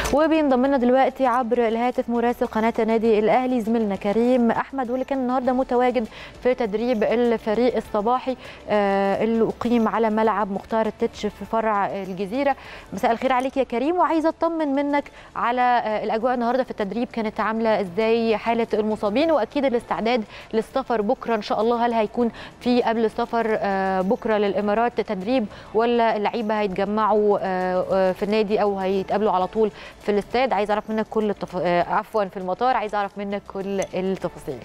وبينضم لنا دلوقتي عبر الهاتف مراسل قناه النادي الاهلي زميلنا كريم احمد واللي كان النهارده متواجد في تدريب الفريق الصباحي اللي اقيم على ملعب مختار التتش في فرع الجزيره مساء الخير عليك يا كريم وعايزه اطمن منك على الاجواء النهارده في التدريب كانت عامله ازاي حاله المصابين واكيد الاستعداد للسفر بكره ان شاء الله هل هيكون في قبل السفر بكره للامارات تدريب ولا اللعيبه هيتجمعوا في النادي او هيتقابلوا على طول في الاستاد عايز اعرف منك كل التف... عفوا في المطار عايز اعرف منك كل التفاصيل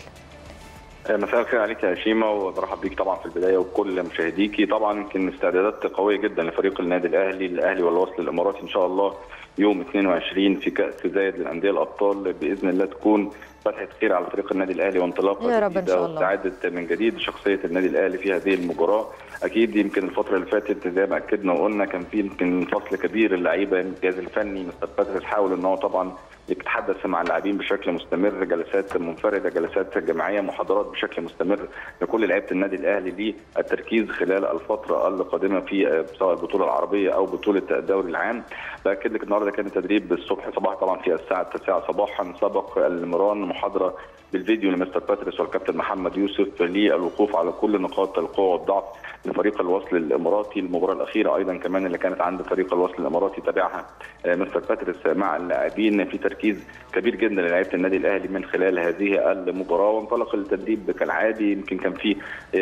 مساء الخير عليك يا شيماء وبرحب بيك طبعا في البدايه وكل مشاهديكي طبعا يمكن استعدادات قويه جدا لفريق النادي الاهلي الاهلي والوصل الاماراتي ان شاء الله يوم 22 في كاس زايد للانديه الابطال باذن الله تكون فتحه خير على فريق النادي الاهلي وانطلاقه يا رب ان شاء الله واستعاده من جديد شخصيه النادي الاهلي في هذه المباراه اكيد يمكن الفتره اللي فاتت زي ما اكدنا وقلنا كان في يمكن فصل كبير اللعيبه الجهاز الفني مستر باتريس حاول ان هو طبعا يتحدث مع اللاعبين بشكل مستمر جلسات منفرده جلسات جماعيه محاضرات بشكل مستمر لكل لعيبه النادي الاهلي للتركيز خلال الفتره القادمه في سواء البطوله العربيه او بطوله الدوري العام باكد لك النهارده كان التدريب الصبح صباح طبعا في الساعه 9 صباحا سبق المران محاضره بالفيديو لمستر باتريس والكابتن محمد يوسف للوقوف على كل نقاط القوه والضعف لفريق الوصل الاماراتي المباراه الاخيره ايضا كمان اللي كانت عند فريق الوصل الاماراتي تابعها مستر باتريس مع اللاعبين في تركيز كبير جدا للاعيبه النادي الاهلي من خلال هذه المباراه وانطلق التدريب كالعادي يمكن كان في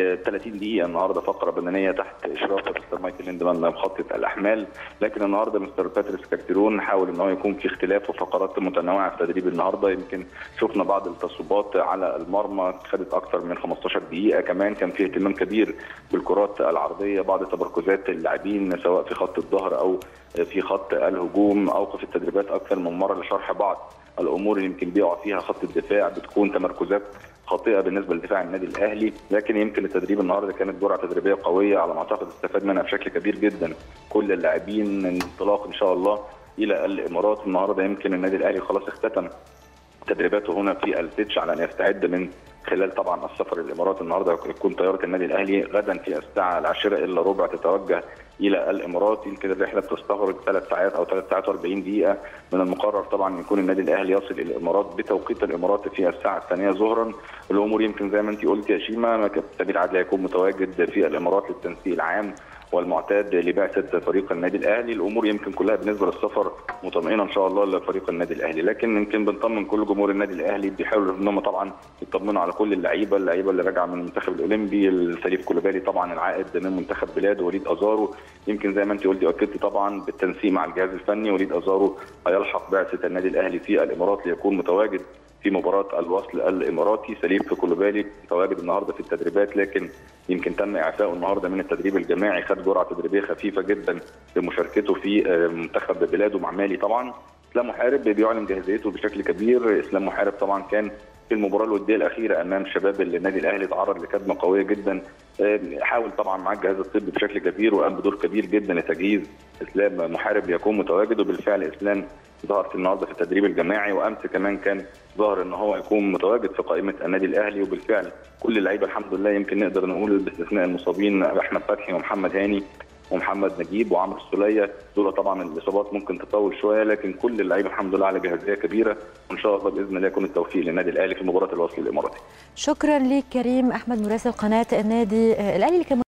30 دقيقه النهارده فقره بدنيه تحت اشراف مستر مايكل ليندمان مخطط الاحمال لكن النهارده مستر باتريس كارتيرون حاول ان هو يكون في اختلاف وفقرات متنوعه في تدريب النهارده يمكن شفنا بعض التصويبات على المرمى خدت اكثر من 15 دقيقه كمان كان في اهتمام كبير بالكرات العرضيه بعض تمركزات اللاعبين سواء في خط الظهر او في خط الهجوم اوقف التدريبات اكثر من مره لشرح بعض الامور اللي يمكن بيقع فيها خط الدفاع بتكون تمركزات خاطئه بالنسبه لدفاع النادي الاهلي لكن يمكن التدريب النهارده كانت جرعه تدريبيه قويه على ما اعتقد استفاد منها بشكل كبير جدا كل اللاعبين انطلاق ان شاء الله الى الامارات النهارده يمكن النادي الاهلي خلاص اختتم تدريباته هنا في التتش على ان يستعد من خلال طبعا السفر الامارات النهارده يكون طياره النادي الاهلي غدا في الساعه العاشره الا ربع تتوجه الى الامارات يمكن الرحله بتستغرق ثلاث ساعات او ثلاث ساعات و40 دقيقه من المقرر طبعا يكون النادي الاهلي يصل الى الامارات بتوقيت الامارات في الساعه الثانيه ظهرا الامور يمكن زي ما انت قلت يا شيماء سمير عدلي هيكون متواجد في الامارات للتنسيق العام والمعتاد لبعثه فريق النادي الاهلي الامور يمكن كلها بالنسبه للسفر مطمئنه ان شاء الله لفريق النادي الاهلي لكن يمكن بنطمن كل جمهور النادي الاهلي بيحاولوا ان هم طبعا يطمنوا على كل اللعيبه اللعيبه اللي راجعه من المنتخب الاولمبي السليف كولوبالي طبعا العائد من منتخب بلاده وليد ازارو يمكن زي ما انت قلتي واكدتي طبعا بالتنسيق مع الجهاز الفني وليد ازارو هيلحق بعثه النادي الاهلي في الامارات ليكون متواجد في مباراه الوصل الاماراتي سليف كولوبالي متواجد النهارده في التدريبات لكن يمكن تم اعفائه النهارده من التدريب الجماعي خد جرعه تدريبيه خفيفه جدا بمشاركته في منتخب بلاده مع مالي طبعا اسلام محارب بيعلن جاهزيته بشكل كبير اسلام محارب طبعا كان في المباراه الوديه الاخيره امام شباب النادي الاهلي تعرض لكدمه قويه جدا حاول طبعا مع الجهاز الطبي بشكل كبير وقام بدور كبير جدا لتجهيز اسلام محارب ليكون متواجد وبالفعل اسلام ظهر في النهارده في التدريب الجماعي وامس كمان كان ظهر ان هو يكون متواجد في قائمه النادي الاهلي وبالفعل كل اللعيبه الحمد لله يمكن نقدر نقول باستثناء المصابين احمد فتحي ومحمد هاني ومحمد نجيب وعمرو السوليه دول طبعا الاصابات ممكن تطول شويه لكن كل اللعيبه الحمد لله على جاهزيه كبيره وان شاء الله باذن الله يكون التوفيق للنادي الاهلي في مباراه الوصل الاماراتي. شكرا ليك كريم احمد مراسل قناه النادي الاهلي اللي كان